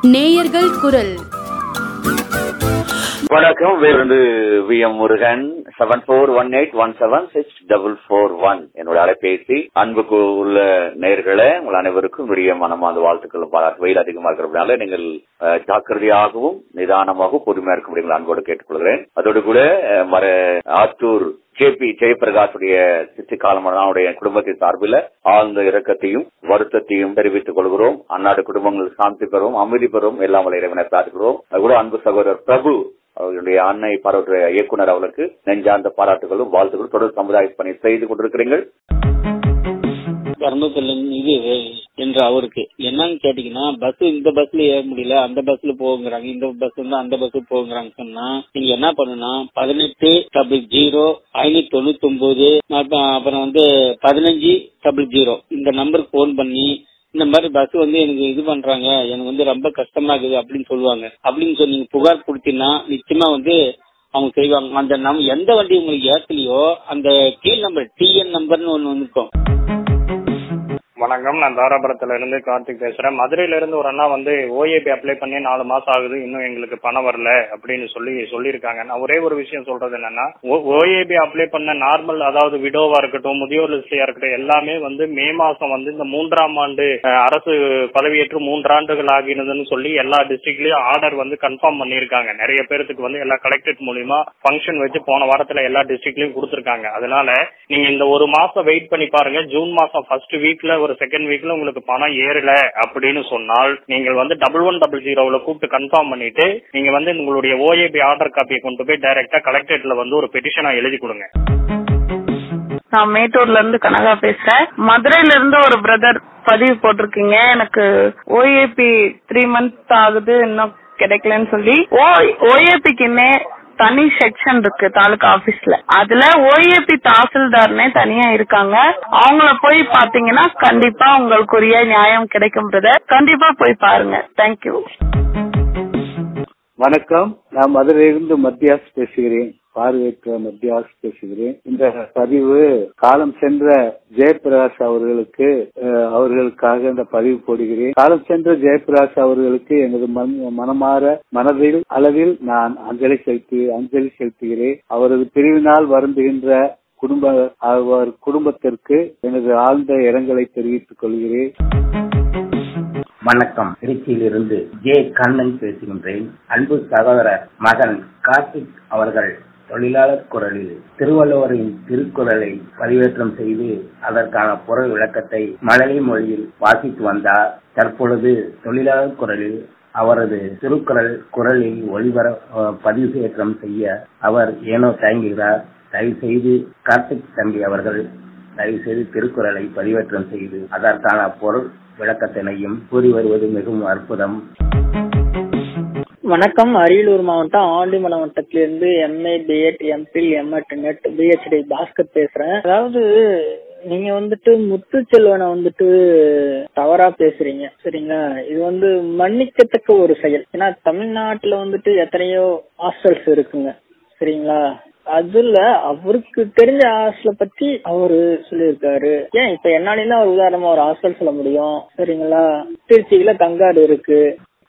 நேயர்கள் குரல் வணக்கம் வேறு V M Murugan seven four one eight one seven six double four one என்னோட அலைபேசி அன்புக்கு உள்ள நேர்களே உங்கள் அனைவருக்கும் விடிய மனமார்ந்த வாழ்த்துக்களும் பாராட்டு வெயில் அதிகமாக இருக்கிறதுனால நீங்கள் அஹ், ஜாக்கிரதையாகவும் நிதானமாகவும் பொறுமையா இருக்கும்படி அன்போடு கேட்டுக்கொள்கிறேன் அதோடு கூட அஹ், மர ஆத்தூர் கே பி ஜெயபிரகாஷுடைய சித்தி காலமானுடைய குடும்பத்தின் சார்பில் ஆழ்ந்த இரக்கத்தையும் வருத்தத்தையும் தெரிவித்துக் கொள்கிறோம் அந்நாடு குடும்பங்கள் சாந்தி பெறும் அமைதி பெறும் எல்லாம் வல்ல இறைவனை பிரார்த்துகிறோம் அது கூட அன்பு சகோதரர் பிரபு அவர்களுடைய அன்னை பாராட்டுடைய இயக்குனர் அவர்களுக்கு நெஞ்சார்ந்த பாராட்டுகளும் வாழ்த்துக்களும் தொடர் சமுதாய பணி செய்து கொண்டிருக்கிறீர்கள் தர்மபுரி இது என்று அவருக்கு என்னன்னு கேட்டீங்கன்னா பஸ் இந்த பஸ்ல ஏற முடியல அந்த பஸ்ல போகுங்கிறாங்க இந்த பஸ் வந்து அந்த பஸ் போகுங்கிறாங்க சொன்னா நீங்க என்ன பண்ணுனா பதினெட்டு டபுள் ஜீரோ ஐநூத்தி தொண்ணூத்தி ஒன்பது அப்புறம் வந்து பதினஞ்சு டபுள் ஜீரோ இந்த நம்பருக்கு போன் பண்ணி இந்த மாதிரி பஸ் வந்து எனக்கு இது பண்றாங்க எனக்கு வந்து ரொம்ப கஷ்டமா இருக்குது அப்படின்னு சொல்லுவாங்க அப்படின்னு சொல்லி நீங்க புகார் கொடுத்தீங்கன்னா நிச்சயமா வந்து அவங்க செய்வாங்க அந்த நம் எந்த வண்டி உங்களுக்கு ஏத்தலையோ அந்த கீழ் நம்பர் டிஎன் நம்பர்னு ஒன்னு வந்துருக்கும் வணக்கம் நான் தாராபுரத்துல இருந்து கார்த்திக் பேசுறேன் மதுரையில இருந்து ஒரு அண்ணா வந்து ஓஏபி அப்ளை பண்ணி நாலு மாசம் ஆகுது இன்னும் எங்களுக்கு பணம் வரல அப்படின்னு சொல்லி சொல்லியிருக்காங்க நான் ஒரே ஒரு விஷயம் சொல்றது என்னன்னா ஓஏபி அப்ளை பண்ண நார்மல் அதாவது விடோவா இருக்கட்டும் முதியோர் லிஸ்டியா இருக்கட்டும் எல்லாமே வந்து மே மாசம் வந்து இந்த மூன்றாம் ஆண்டு அஹ், அரசு பதவியேற்று மூன்றாண்டுகள் ஆகினதுன்னு சொல்லி எல்லா டிஸ்ட்ரிக்ட்லயும் ஆர்டர் வந்து கன்ஃபார்ம் பண்ணியிருக்காங்க நிறைய பேருக்கு வந்து எல்லா கலெக்டரேட் மூலியமா ஃபங்க்ஷன் வச்சு போன வாரத்துல எல்லா டிஸ்ட்ரிக்ட்லயும் கொடுத்திருக்காங்க அதனால நீங்க இந்த ஒரு மாசம் வெயிட் பண்ணி பாருங்க ஜூன் மாசம் ஃபர்ஸ்ட் வீக்ல ஒரு செகண்ட் வீக்ல உங்களுக்கு பணம் ஏறல அப்படின்னு சொன்னால் நீங்கள் வந்து டபுள் ஒன் டபுள் ஜீரோவில் கூப்பிட்டு கன்ஃபார்ம் பண்ணிட்டு நீங்க வந்து உங்களுடைய ஓஏபி ஆர்டர் காப்பியை கொண்டு போய் டைரக்டா கலெக்டரேட்ல வந்து ஒரு பெட்டிஷனா எழுதி கொடுங்க நான் மேட்டூர்ல இருந்து கனகா பேசுறேன் மதுரையில இருந்து ஒரு பிரதர் பதிவு போட்டிருக்கீங்க எனக்கு ஓஏபி த்ரீ மந்த்ஸ் ஆகுது இன்னும் கிடைக்கலன்னு சொல்லி ஓஏபிக்குன்னே தனி செக்ஷன் இருக்கு தாலுகா ஆபீஸ்ல அதுல ஓஏபி தாசில்தார்னே தனியா இருக்காங்க அவங்கள போய் பாத்தீங்கன்னா கண்டிப்பா உங்களுக்குரிய நியாயம் கிடைக்கும் பிரதர் கண்டிப்பா போய் பாருங்க தேங்க்யூ வணக்கம் நான் மதுரையிலிருந்து மத்தியாஸ் பேசுகிறேன் பார்வையற்ற மத்தியாஸ் பேசுகிறேன் இந்த பதிவு காலம் சென்ற ஜெயபிரகாஷ் அவர்களுக்கு அஹ், அவர்களுக்காக இந்த பதிவு போடுகிறேன் காலம் சென்ற ஜெயபிரகாஷ் அவர்களுக்கு எனது மன- மனமாற மனதில் அளவில் நான் அஞ்சலி செலுத்தி அஞ்சலி செலுத்துகிறேன் அவரது பிரிவினால் வருந்துகின்ற குடும்ப அவர் குடும்பத்திற்கு எனது ஆழ்ந்த இரங்கலை தெரிவித்துக் கொள்கிறேன் வணக்கம் திருச்சியிலிருந்து ஜே கண்ணன் பேசுகின்றேன் அன்பு சகோதரர் மகன் கார்த்திக் அவர்கள் தொழிலாளர் குரலில் திருவள்ளுவரின் திருக்குறளை பதிவேற்றம் செய்து அதற்கான பொருள் விளக்கத்தை மழலை மொழியில் வாசித்து வந்தார் தற்பொழுது தொழிலாளர் குரலில் அவரது திருக்குறள் குரலில் ஒளிபர அஹ், பதிவேற்றம் செய்ய அவர் ஏனோ தயங்குகிறார் தயவு செய்து கார்த்திக் தம்பி அவர்கள் தயவு செய்து திருக்குறளை பதிவேற்றம் செய்து அதற்கான பொருள் விளக்கத்தினையும் கூறி வருவது மிகவும் அற்புதம் வணக்கம் அரியலூர் மாவட்டம் ஆண்டிமலை வட்டத்திலிருந்து MA BEd MPhil MEd NET PhD Bhaskar பேசுறேன் அதாவது நீங்க வந்துட்டு முத்து செல்வனை வந்துட்டு தவறா பேசுறீங்க சரிங்களா இது வந்து மன்னிக்கத்தக்க ஒரு செயல் ஏன்னா தமிழ்நாட்டுல வந்துட்டு எத்தனையோ ஹாஸ்டல்ஸ் இருக்குங்க சரிங்களா அதுல அவருக்கு தெரிஞ்ச ஹாஸ்டல பத்தி அவரு சொல்லியிருக்காரு ஏன் இப்ப என்னாலையும் அவர் உதாரணமா ஒரு ஹாஸ்டல் சொல்ல முடியும் சரிங்களா திருச்சியில கங்காடு இருக்கு